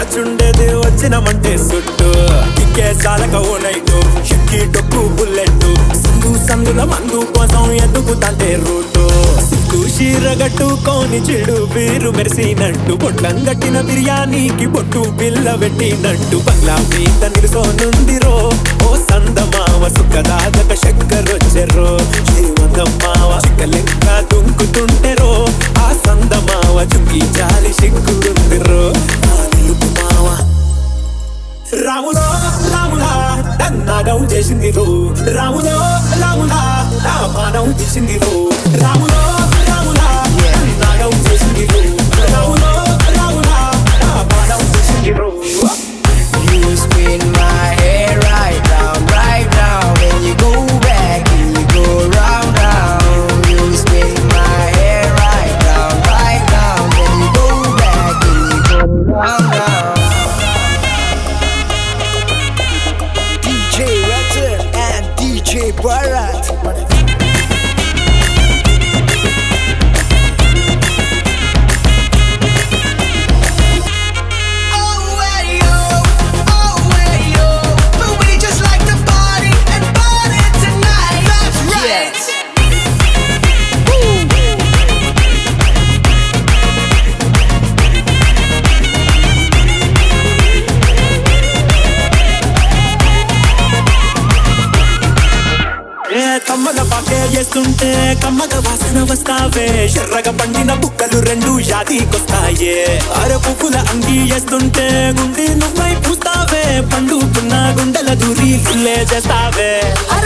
చుండేది వచ్చినమంటే సుట్టు కిక్కే సాలక ఓ నైటు షిక్కి డొక్కు బుల్లెట్ సందు సందుల మందు కోసం ఎదుగుతాంటే రూటు సిగ్గు చీరగట్టుకోని చెడు వీరు మెరిసినట్టు బొట్లం గట్టిన బిర్యానీకి బొట్టు బిల్ల పెట్టినట్టు బంగ్లా మీద నిలుసోనుందిరో ఓ సందమావ సుఖదాదక చక్కరొచ్చెరో శ్రీమందమ్మావ చిక్కలెక్క దుంకుతుంటెరో ఆ సందమావ చుక్కి జాలి సిగ్గుందిరో ఆ నిలుపు మావ రాములో రాములా నన్నాగం చేసింది రో రాములో రాములా నా పానం తీసింది రో రాములో రాములా నన్నాగం చేసింది రో రాములో రాములా నా పానం తీసింది రో You spin my hair right round, right round. When you go back and you go round, round. You spin my hair right round, right round. When you go back and you go round, round. DJ Rattle and DJ Bharat. Oh, way, yo, oh, way, yo. But we just like to party and party tonight. That's right. ఏ కమ్మగ పాకే చేస్తుంటే కమ్మగ వాసన వస్తావే ఎర్రగ పండిన బుక్కలు రెండు యాదికొస్తాయే అర పువ్వుల అంగి వేస్తుంటే గుండె నువ్వై పూస్తావే పండుకున్న గుండెల దూరి గుల్లే చేస్తావే